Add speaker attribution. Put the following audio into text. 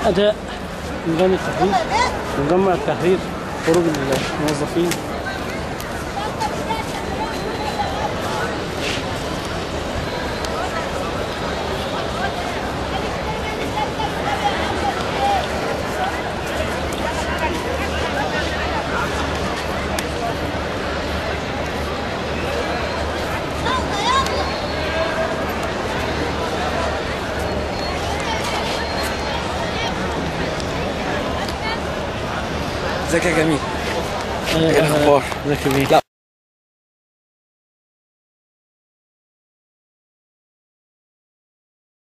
Speaker 1: أداء ميدان التحرير مجمع التحرير خروج الموظفين
Speaker 2: ازيك يا جميل
Speaker 1: ايه
Speaker 2: الأخبار؟
Speaker 1: ازيك يا بيه
Speaker 2: لا